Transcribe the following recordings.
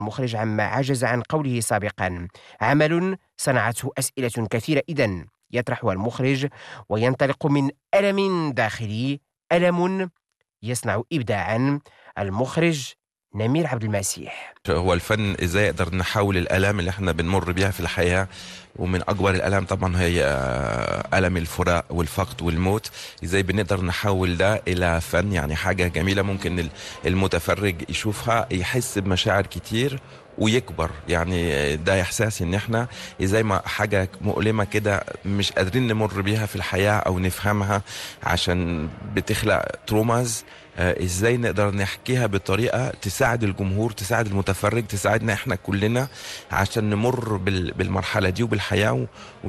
المخرج عما عجز عن قوله سابقا عمل صنعته أسئلة كثيرة إذن يطرحها المخرج وينطلق من ألم داخلي ألم يصنع إبداعا المخرج نمير عبد المسيح هو الفن ازاي يقدر نحول الالام اللي احنا بنمر بيها في الحياه ومن اكبر الالام طبعا هي الم الفراق والفقد والموت ازاي بنقدر نحول ده الى فن يعني حاجه جميله ممكن المتفرج يشوفها يحس بمشاعر كتير ويكبر يعني ده احساس ان احنا ازاي ما حاجه مؤلمه كده مش قادرين نمر بيها في الحياه او نفهمها عشان بتخلق تروماز ازاي نقدر نحكيها بطريقه تساعد الجمهور تساعد المتفرج تساعدنا احنا كلنا عشان نمر بالمرحله دي وبالحياه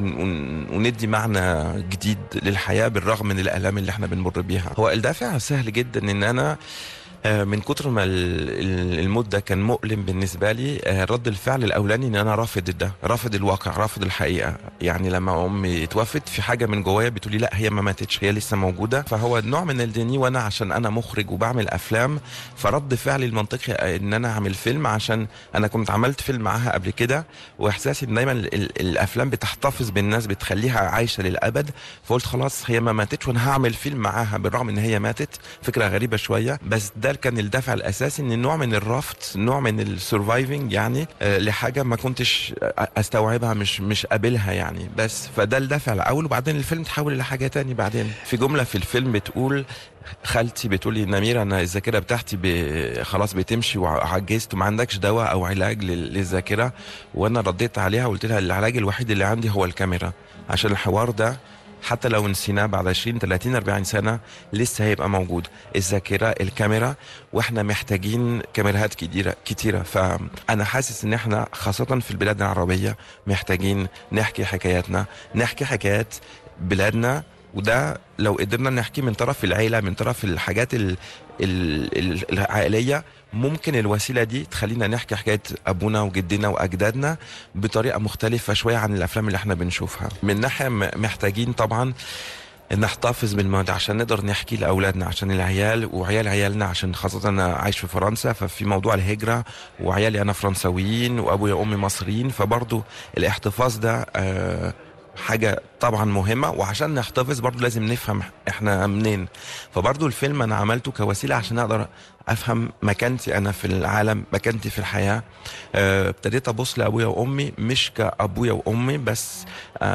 وندي معنى جديد للحياه بالرغم من الالام اللي احنا بنمر بيها هو الدافع سهل جدا ان انا من كتر ما الموت ده كان مؤلم بالنسبه لي رد الفعل الاولاني ان انا رافض ده رافض الواقع رافض الحقيقه يعني لما امي اتوفت في حاجه من جوايا بتقولي لا هي ما ماتتش هي لسه موجوده فهو نوع من الديني وانا عشان انا مخرج وبعمل افلام فرد فعلي المنطقي ان انا اعمل فيلم عشان انا كنت عملت فيلم معاها قبل كده واحساسي ان دايما الافلام بتحتفظ بالناس بتخليها عايشه للابد فقلت خلاص هي ما ماتتش وانا هعمل فيلم معاها بالرغم ان هي ماتت فكره غريبه شويه بس ده كان الدافع الاساسي ان نوع من الرفض نوع من السرفايفنج يعني آه لحاجه ما كنتش استوعبها مش مش قابلها يعني بس فده الدافع الاول وبعدين الفيلم تحول لحاجه تاني بعدين في جمله في الفيلم بتقول خالتي بتقول لي نمير انا الذاكره بتاعتي ب... خلاص بتمشي وعجزت وما عندكش دواء او علاج للذاكره وانا رديت عليها وقلت لها العلاج الوحيد اللي عندي هو الكاميرا عشان الحوار ده حتى لو نسيناه بعد 20 30 40 سنه لسه هيبقى موجود الذاكره الكاميرا واحنا محتاجين كاميرات كتيره كتيره فانا حاسس ان احنا خاصه في البلاد العربيه محتاجين نحكي حكاياتنا نحكي حكايات بلادنا وده لو قدرنا نحكي من طرف العيله من طرف الحاجات ال ال العائليه ممكن الوسيله دي تخلينا نحكي حكايه ابونا وجدنا واجدادنا بطريقه مختلفه شويه عن الافلام اللي احنا بنشوفها من ناحيه محتاجين طبعا نحتفظ بالماضي عشان نقدر نحكي لاولادنا عشان العيال وعيال عيالنا عشان خاصه انا عايش في فرنسا ففي موضوع الهجره وعيالي انا فرنساويين وابويا وامي مصريين فبرضه الاحتفاظ ده آه حاجه طبعا مهمه وعشان نحتفظ برضو لازم نفهم احنا منين فبرضو الفيلم انا عملته كوسيله عشان اقدر افهم مكانتي انا في العالم مكانتي في الحياه ابتديت أه ابص لابويا وامي مش كابويا وامي بس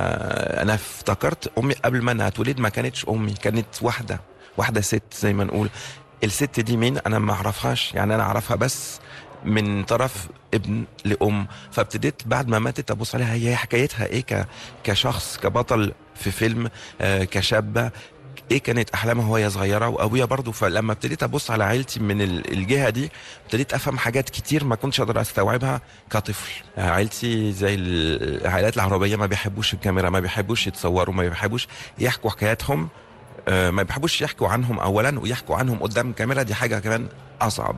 أه انا افتكرت امي قبل ما انا اتولد ما كانتش امي كانت واحده واحده ست زي ما نقول الست دي مين انا ما اعرفهاش يعني انا اعرفها بس من طرف ابن لام فابتديت بعد ما ماتت ابص عليها هي حكايتها ايه ك... كشخص كبطل في فيلم آه كشابه ايه كانت احلامها وهي صغيره وابويا برضو فلما ابتديت ابص على عيلتي من الجهه دي ابتديت افهم حاجات كتير ما كنتش اقدر استوعبها كطفل عيلتي زي العائلات العربيه ما بيحبوش الكاميرا ما بيحبوش يتصوروا ما بيحبوش يحكوا حكاياتهم ما بيحبوش يحكوا عنهم اولا ويحكوا عنهم قدام الكاميرا دي حاجه كمان اصعب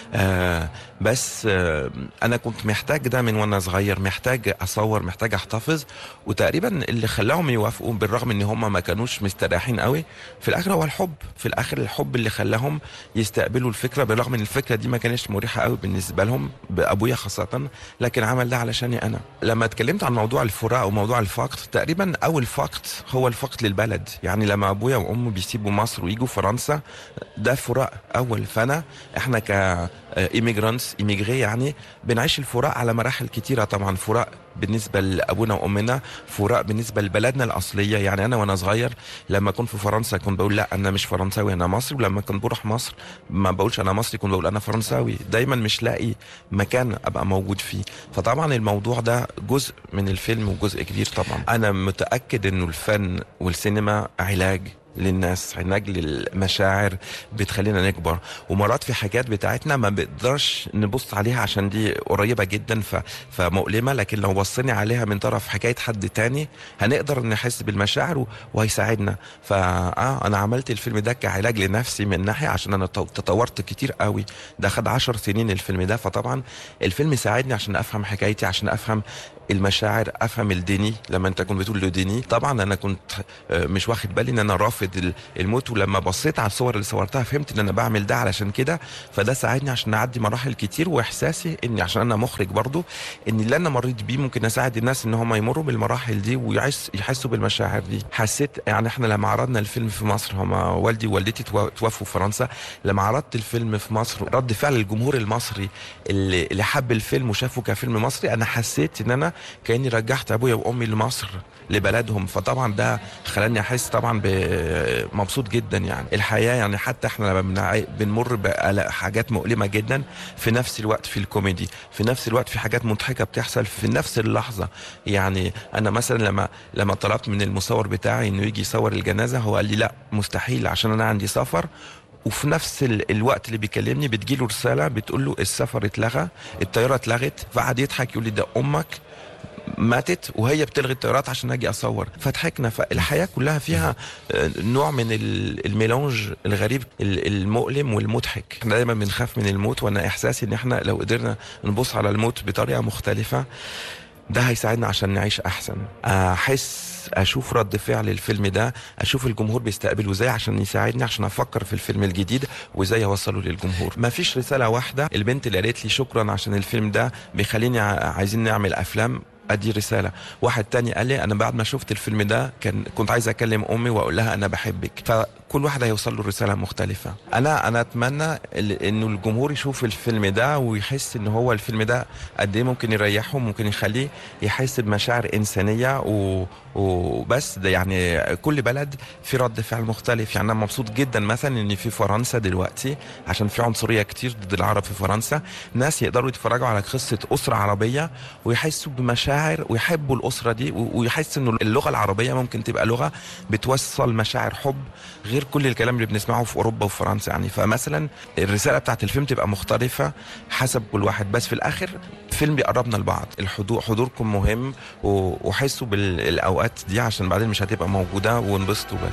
آه بس آه انا كنت محتاج ده من وانا صغير محتاج اصور محتاج احتفظ وتقريبا اللي خلاهم يوافقوا بالرغم ان هم ما كانوش مستريحين قوي في الاخر هو الحب في الاخر الحب اللي خلاهم يستقبلوا الفكره بالرغم ان الفكره دي ما كانتش مريحه قوي بالنسبه لهم بابويا خاصه لكن عمل ده علشاني انا لما اتكلمت عن موضوع الفراق وموضوع الفقد تقريبا اول فقد هو الفقد للبلد يعني لما ابويا وامي بيسيبوا مصر ويجوا فرنسا ده فراق اول فانا احنا كايميجرانتس ايميجري يعني بنعيش الفراق على مراحل كتيره طبعا فراق بالنسبه لابونا وامنا فراق بالنسبه لبلدنا الاصليه يعني انا وانا صغير لما كنت في فرنسا كنت بقول لا انا مش فرنساوي انا مصري ولما كنت بروح مصر ما بقولش انا مصري كنت بقول انا فرنساوي دايما مش لاقي مكان ابقى موجود فيه فطبعا الموضوع ده جزء من الفيلم وجزء كبير طبعا انا متاكد انه الفن والسينما علاج للناس علاج للمشاعر بتخلينا نكبر ومرات في حاجات بتاعتنا ما بقدرش نبص عليها عشان دي قريبه جدا ف... فمؤلمه لكن لو بصينا عليها من طرف حكايه حد تاني هنقدر نحس بالمشاعر و... وهيساعدنا فاه انا عملت الفيلم ده كعلاج لنفسي من ناحيه عشان انا تطورت كتير قوي ده خد عشر سنين الفيلم ده فطبعا الفيلم ساعدني عشان افهم حكايتي عشان افهم المشاعر افهم الديني لما انت كنت بتقول له ديني طبعا انا كنت آه، مش واخد بالي ان انا رافض ال- الموت ولما بصيت على الصور اللي صورتها فهمت ان انا بعمل ده علشان كده فده ساعدني عشان اعدي مراحل كتير واحساسي اني عشان انا مخرج برضو ان اللي انا مريت بيه ممكن اساعد الناس ان هم يمروا بالمراحل دي ويحس يحسوا بالمشاعر دي حسيت يعني احنا لما عرضنا الفيلم في مصر هم والدي ووالدتي تو- توفوا في فرنسا لما عرضت الفيلم في مصر رد فعل الجمهور المصري اللي اللي حب الفيلم وشافه كفيلم مصري انا حسيت ان انا كاني رجعت ابويا وامي لمصر لبلدهم فطبعا ده خلاني احس طبعا ب- مبسوط جدا يعني الحياه يعني حتى احنا لما بنع- بنمر بحاجات مؤلمه جدا في نفس الوقت في الكوميدي في نفس الوقت في حاجات مضحكه بتحصل في نفس اللحظه يعني انا مثلا لما لما طلبت من المصور بتاعي انه يجي يصور الجنازه هو قال لي لا مستحيل عشان انا عندي سفر وفي نفس ال- الوقت اللي بيكلمني بتجيله رساله بتقول له السفر اتلغى الطياره اتلغت فقعد يضحك يقول لي ده امك ماتت وهي بتلغي الطيارات عشان اجي اصور فضحكنا فالحياه كلها فيها آه، نوع من ال- الميلانج الغريب ال- المؤلم والمضحك احنا دايما بنخاف من الموت وانا احساسي ان احنا لو قدرنا نبص على الموت بطريقه مختلفه ده هيساعدنا عشان نعيش احسن احس اشوف رد فعل الفيلم ده اشوف الجمهور بيستقبله ازاي عشان يساعدني عشان افكر في الفيلم الجديد وازاي اوصله للجمهور ما فيش رساله واحده البنت اللي قالت لي شكرا عشان الفيلم ده بيخليني ع- عايزين نعمل افلام ادي رساله واحد تاني قال لي انا بعد ما شفت الفيلم ده كان كنت عايز اكلم امي واقول لها انا بحبك فكل واحد هيوصل له رساله مختلفه انا انا اتمنى ال- انه الجمهور يشوف الفيلم ده ويحس ان هو الفيلم ده قد ايه ممكن يريحه ممكن يخليه يحس بمشاعر انسانيه و... وبس ده يعني كل بلد في رد فعل مختلف يعني انا مبسوط جدا مثلا ان في فرنسا دلوقتي عشان في عنصريه كتير ضد العرب في فرنسا ناس يقدروا يتفرجوا على قصه اسره عربيه ويحسوا بمشاعر ويحبوا الاسره دي و- ويحسوا ان اللغه العربيه ممكن تبقى لغه بتوصل مشاعر حب غير كل الكلام اللي بنسمعه في اوروبا وفرنسا يعني فمثلا الرساله بتاعت الفيلم تبقى مختلفه حسب كل واحد بس في الاخر فيلم بيقربنا لبعض الحضور حضوركم مهم و- وحسوا بالاوقات دي عشان بعدين مش هتبقى موجوده وانبسطوا بس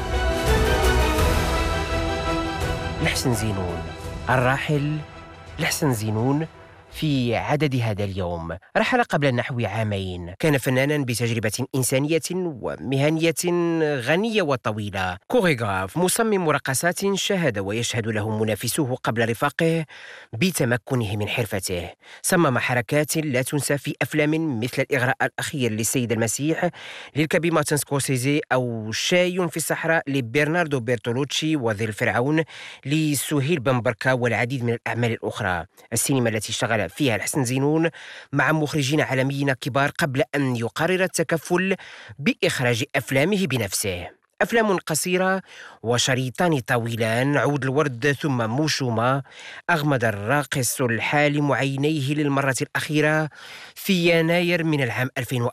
الحسن زينون الراحل الحسن زينون في عدد هذا اليوم رحل قبل نحو عامين كان فنانا بتجربة إنسانية ومهنية غنية وطويلة كوريغراف مصمم رقصات شاهد ويشهد له منافسوه قبل رفاقه بتمكنه من حرفته صمم حركات لا تنسى في أفلام مثل الإغراء الأخير للسيد المسيح للكبير مارتن سكورسيزي أو شاي في الصحراء لبرناردو بيرتولوتشي وذي الفرعون لسهيل بن بركة والعديد من الأعمال الأخرى السينما التي اشتغل فيها الحسن زينون مع مخرجين عالميين كبار قبل أن يقرر التكفل بإخراج أفلامه بنفسه أفلام قصيرة وشريطان طويلان عود الورد ثم موشومة أغمض الراقص الحالم عينيه للمرة الأخيرة في يناير من العام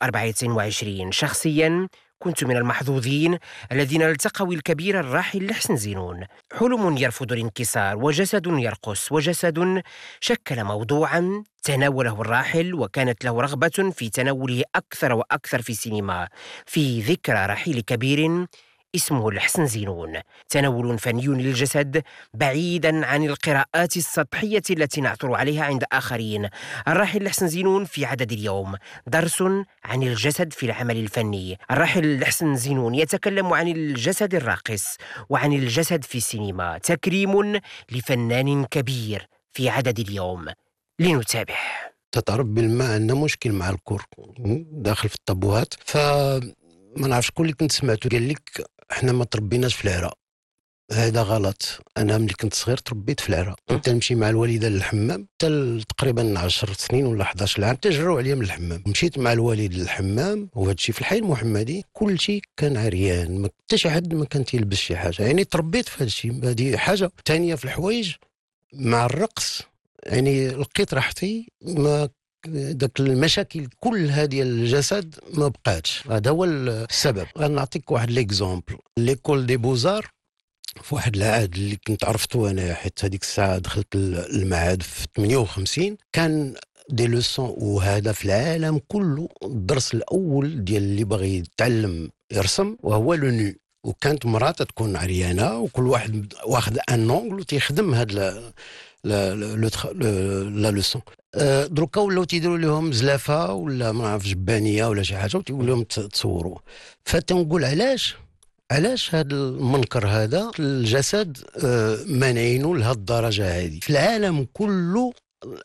2024 شخصيا كنت من المحظوظين الذين التقوا الكبير الراحل لحسن زينون حلم يرفض الانكسار وجسد يرقص وجسد شكل موضوعا تناوله الراحل وكانت له رغبة في تناوله أكثر وأكثر في السينما في ذكرى رحيل كبير اسمه الحسن زينون تناول فني للجسد بعيدا عن القراءات السطحية التي نعثر عليها عند آخرين الراحل الحسن زينون في عدد اليوم درس عن الجسد في العمل الفني الراحل الحسن زينون يتكلم عن الجسد الراقص وعن الجسد في السينما تكريم لفنان كبير في عدد اليوم لنتابع تعرف بالماء عندنا مشكل مع الكور داخل في الطابوهات فما نعرفش شكون اللي كنت سمعته قال لك احنا ما تربيناش في العراء هذا غلط انا ملي كنت صغير تربيت في العراء كنت نمشي مع الوالده للحمام حتى تقريبا 10 سنين ولا 11 عام تجروا عليا من الحمام مشيت مع الوالد للحمام وهذا الشيء في الحي المحمدي كل شيء كان عريان ما حتى شي حد ما كان تيلبس شي حاجه يعني تربيت في هذا الشيء هذه حاجه ثانيه في الحوايج مع الرقص يعني لقيت راحتي ما داك المشاكل كلها ديال الجسد ما بقاتش هذا هو السبب غنعطيك واحد ليكزومبل ليكول دي بوزار في واحد العهد اللي كنت عرفتو انا حيت هذيك الساعه دخلت المعهد في 58 كان دي لوسون وهذا في العالم كله الدرس الاول ديال اللي باغي يتعلم يرسم وهو لو نو وكانت مراه تكون عريانه وكل واحد واخد ان اونغل وتيخدم هاد لا لا لا لوسون آه، دروكا ولاو تيديروا لهم زلافه ولا ما نعرف جبانيه ولا شي حاجه وتيقول لهم ت- تصوروا فتنقول علاش علاش هذا المنكر هذا الجسد آه، مانعينه لهذه الدرجه هذه في العالم كله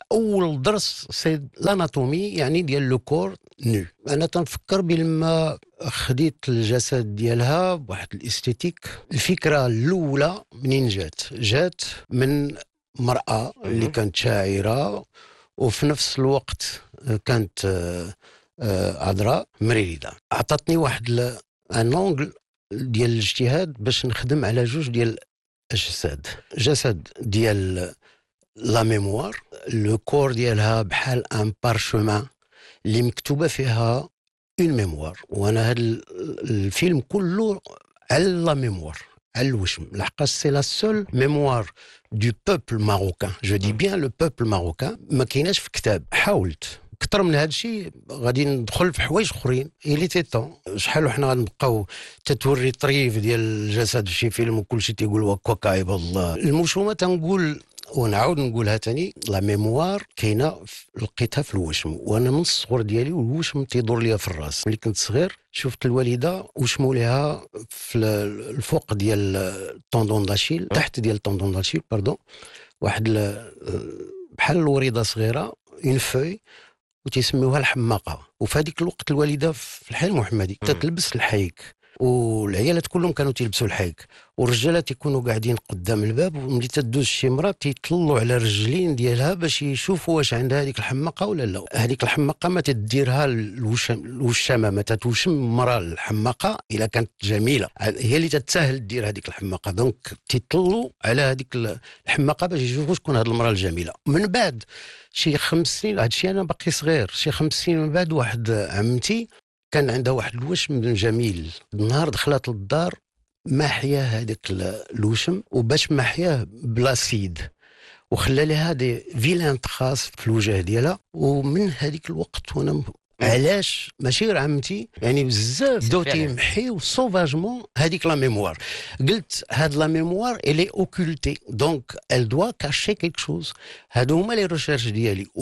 اول درس سي لاناتومي يعني ديال لو كور نو انا تنفكر بلما خديت الجسد ديالها بواحد الاستيتيك الفكره الاولى منين جات جات من مراه اللي مهم. كانت شاعره وفي نفس الوقت كانت آه، آه، عذراء مريضه اعطتني واحد ل- ان اونغل ديال الاجتهاد باش نخدم على جوج ديال الاجساد جسد ديال لا ميموار لو كور ديالها بحال ان بارشومان اللي مكتوبه فيها اون ميموار وانا هذا الفيلم كله على لا ميموار على الوشم لحقاش سي لا سول ميموار دو بوبل ماروكان جو دي بيان لو بوبل ماروكان ما كايناش في كتاب حاولت اكثر من هذا الشيء غادي ندخل في حوايج اخرين إلي تي طون شحال وحنا غنبقاو تتوري طريف ديال الجسد في شي فيلم وكل شيء تيقول وكاك عيب الله المشومه تنقول ونعاود نقولها تاني لا ميموار كاينه في- لقيتها في الوشم وانا من الصغر ديالي والوشم تيدور ليا في الراس ملي كنت صغير شفت الوالده وشموا ليها في ال- الفوق ديال الطوندون داشيل تحت ديال الطوندون داشيل باردون واحد ال- بحال الوريده صغيره اون فوي وتيسميوها الحماقه وفي هذيك الوقت الوالده في الحي المحمدي مم. تتلبس الحيك والعيالات كلهم كانوا تيلبسوا الحيك والرجاله تيكونوا قاعدين قدام الباب وملي تدوز شي مراه تيطلوا على الرجلين ديالها باش يشوفوا واش عندها هذيك الحماقه ولا لا هذيك الحماقه ما تديرها الوشم الوشامه ما تتوشم المراه الحماقه الا كانت جميله هي اللي تتساهل دير هذيك الحماقه دونك تيطلوا على هذيك ال- الحماقه باش يشوفوا شكون هذه المراه الجميله من بعد شي خمس سنين هذا الشيء انا باقي صغير شي خمس سنين من بعد واحد عمتي كان عندها واحد الوشم جميل النهار دخلت للدار محيا هذاك ال- الوشم وباش محياه بلا سيد وخلى لها دي فيلان خاص في الوجه ديالها ومن هذيك الوقت وانا م- علاش ماشي غير عمتي يعني بزاف بداو فعلا. تيمحيو سوفاجمون هذيك لا ميموار قلت هاد لا ميموار الي اوكولتي دونك ال دوا كاشي كيك شوز هادو هما لي ريشيرش ديالي و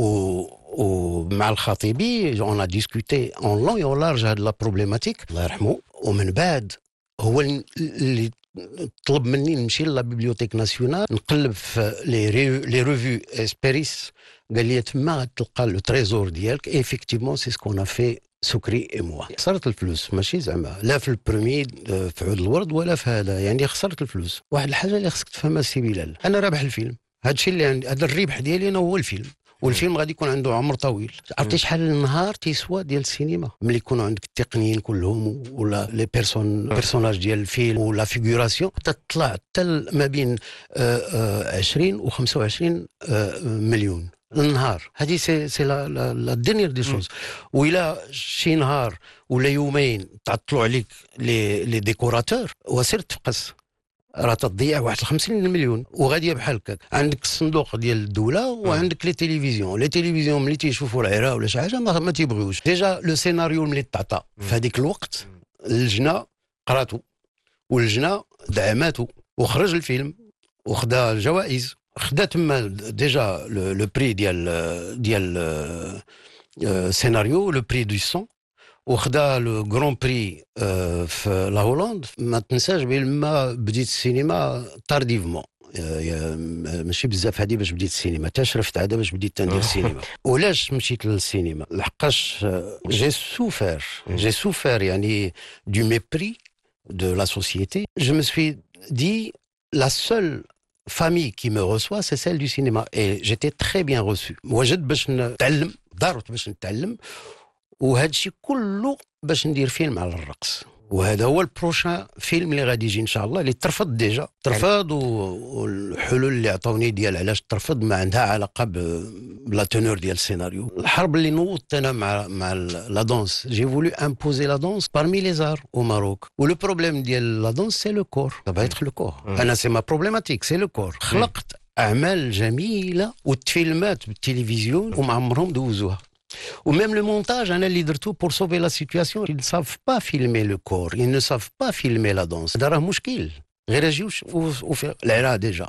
ومع الخطيبي اون ا ديسكوتي اون لون اون لارج هاد لا بروبليماتيك الله يرحمه ومن بعد هو ال- اللي طلب مني نمشي لا بيبليوتيك ناسيونال نقلب في لي ريو لي ريفيو اسبيريس قال لي تما غتلقى لو تريزور ديالك ايفيكتيفمون سي سكون افي سكري اي موا خسرت الفلوس ماشي زعما لا في البرومي آه، في عود الورد ولا في هذا يعني خسرت الفلوس واحد الحاجه اللي خصك تفهمها سي بلال انا رابح الفيلم هذا الشيء اللي عندي هذا الربح ديالي انا هو الفيلم والفيلم غادي يكون عنده عمر طويل عرفتي شحال النهار تيسوى ديال السينما ملي يكونوا عندك التقنيين كلهم ولا لي بيرسون بيرسوناج ديال الفيلم ولا فيغوراسيون تطلع حتى ما بين آه، آه، 20 و 25 آه، مليون النهار هذه سي سي لا لا لا دينيير دي شوز وإلا شي نهار ولا يومين تعطلوا عليك لي لي ديكوراتور وسير تفقس راه تضيع واحد 50 مليون وغاديه بحال هكاك عندك الصندوق ديال الدوله وعندك لي تيليفزيون لي تيليفزيون ملي تيشوفوا العراء ولا شي حاجه ما, ما تيبغيوش ديجا لو سيناريو ملي تعطى في هذيك الوقت اللجنه قراتو واللجنه دعماتو وخرج الفيلم وخدا الجوائز خدا تما ديجا لو لو بري ديال ديال آه، آه، سيناريو لو بري دو سون وخدا لو غران بري آه، في لا هولند ما تنساش بلما بديت السينما تارديفمون آه، يا- ماشي بزاف هادي باش بديت السينما تا شرفت عاد باش بديت تندير السينما ولاش مشيت للسينما لحقاش آه، جي سوفير جي سوفير يعني دو ميبري de la société, je me suis dit, la seule famille qui me reçoit, c'est celle du cinéma. Et j'étais très bien reçu. وجد باش نتعلم ضربت باش نتعلم وهذا الشيء كله باش ندير فيلم على الرقص وهذا هو البروشان فيلم اللي غادي يجي ان شاء الله اللي ترفض ديجا ترفض و- والحلول اللي عطاوني ديال علاش ترفض ما عندها علاقه ب- بلا تونور ديال السيناريو الحرب اللي نوضت انا مع مع ال- لا دونس جي فولو امبوزي لا دونس بارمي لي زار او ماروك ولو بروبليم ديال لا دونس سي لو كور ça va être le corps انا سي ما بروبليماتيك سي لو كور خلقت اعمال جميله والتفيلمات بالتلفزيون وما عمرهم دوزوها وميم لو مونتاج انا اللي درتو بور سوفي لا سيتوياسيون ils ne savent pas filmer le corps ils ne savent pas filmer la danse هذا راه مشكل غير يجيو وفي العراء ديجا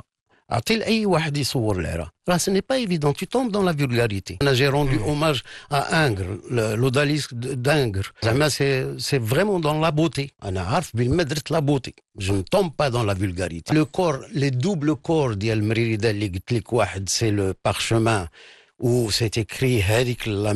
اعطي لاي واحد يصور العرا راه سي ني با ايفيدون tu tombes dans la vulgarité انا جي روندو hommage à انغر لوداليسك دانغر زعما سي سي فريمون دون لا بوتي انا عارف بما درت لا بوتي جو ne tombe pas dans la vulgarité لو كور لي دوبل كور ديال المريريده اللي قلت لك واحد سي لو بارشمان و سيت écrit هذيك